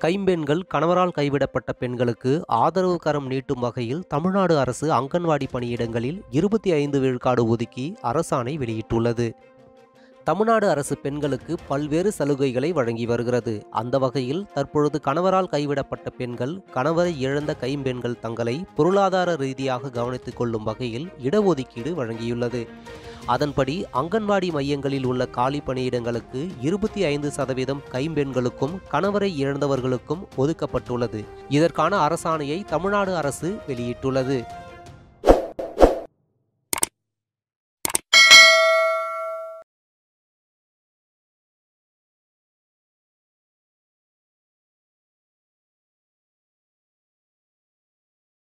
கைம்பெண்கள் கணவரால் கைவிடப்பட்ட பெண்களுக்கு ஆதரவு கரம் நீட்டும் வகையில் தமிழ்நாடு அரசு அங்கன்வாடி பணியிடங்களில் இருபத்தி ஐந்து விழுக்காடு ஒதுக்கி அரசாணை வெளியிட்டுள்ளது தமிழ்நாடு அரசு பெண்களுக்கு பல்வேறு சலுகைகளை வழங்கி வருகிறது அந்த வகையில் தற்பொழுது கணவரால் கைவிடப்பட்ட பெண்கள் கணவரை இழந்த கைம்பெண்கள் தங்களை பொருளாதார ரீதியாக கவனித்துக் கொள்ளும் வகையில் இடஒதுக்கீடு வழங்கியுள்ளது அதன்படி அங்கன்வாடி மையங்களில் உள்ள காலி பணியிடங்களுக்கு இருபத்தி ஐந்து சதவீதம் கைம்பெண்களுக்கும் கணவரை இழந்தவர்களுக்கும் ஒதுக்கப்பட்டுள்ளது இதற்கான அரசாணையை தமிழ்நாடு அரசு வெளியிட்டுள்ளது